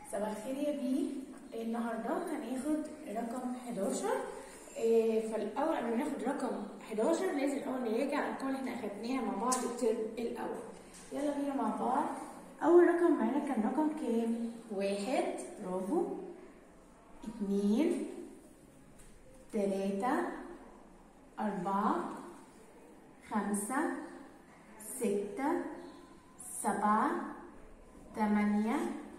صباح الخير يا بي النهارده هناخد رقم 11 إيه، فالاول قبل ما ناخد رقم 11 لازم الاول نراجع الارقام اللي احنا اخدناها مع بعض الترم الاول يلا بينا مع بعض اول رقم معانا كان رقم كام واحد برافو اتنين تلاتة أربعة خمسة ستة سبعة تمانية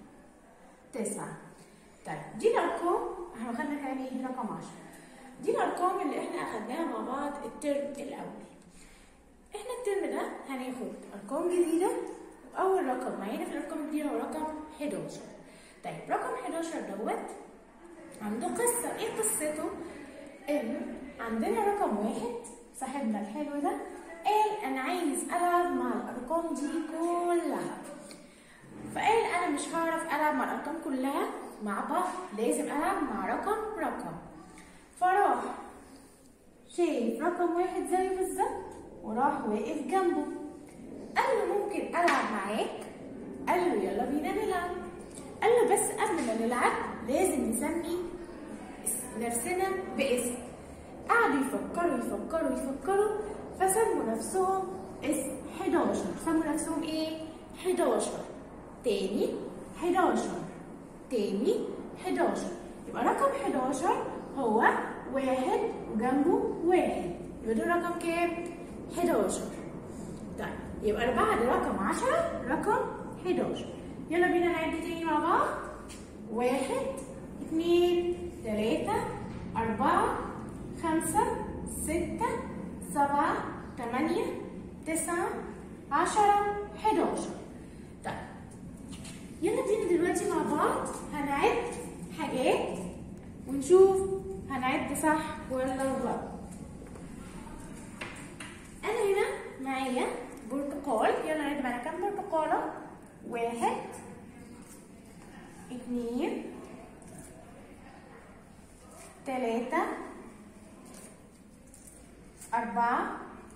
تسعة طيب دي الأرقام احنا خدنا كام ايه رقم عشرة دي الأرقام اللي احنا أخدناها مع بعض الترم الأول احنا الترم ده هناخد أرقام جديدة وأول رقم معانا في الأرقام الجديدة هو رقم 11 طيب رقم 11 دوت عنده قصة ايه قصته؟ ان عندنا رقم واحد صاحبنا الحلو ده قال انا عايز العب مع الارقام دي كلها فقال انا مش هعرف العب مع الارقام كلها مع بعض لازم العب مع رقم رقم فراح شايف رقم واحد زيه بالظبط وراح واقف جنبه قال له ممكن العب معاك قال له يلا بينا نلعب قال له بس قبل ما نلعب لازم نسمي نفسنا باسم قعدوا يفكروا يفكروا يفكروا فسموا نفسهم اسم 11 سموا نفسهم ايه 11 تاني 11 تاني 11 يبقى رقم 11 هو واحد وجنبه واحد يبقى ده رقم كام 11 طيب يبقى بعد رقم 10 رقم 11 يلا بينا نعد تاني مع بعض واحد اتنين تلاتة أربعة خمسة ستة سبعة تمانية تسعة عشرة حداشر طيب يلا بينا دلوقتي مع بعض هنعد حاجات ونشوف هنعد صح ولا غلط أنا هنا معايا برتقال يلا نعد معانا كام برتقالة واحد اتنين تلاتة أربعة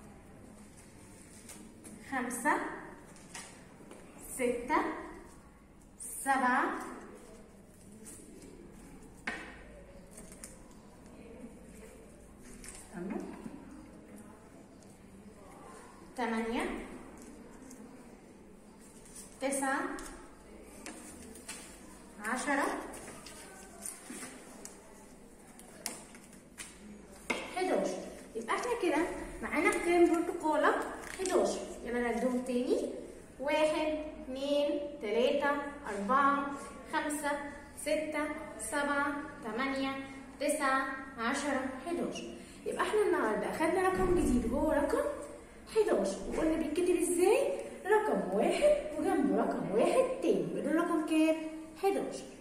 خمسة ستة سبعة استنوا تمانية تسعة عشرة 11 يبقى احنا كده معانا كام برتقالة 11 يلا نعدهم تاني واحد اتنين تلاتة أربعة خمسة ستة سبعة تمانية تسعة عشرة 11 يبقى احنا النهاردة أخدنا رقم جديد وهو رقم 11 وقلنا بيتكتب ازاي؟ رقم واحد وجنبه رقم واحد تاني يبقى ده رقم كام؟ 11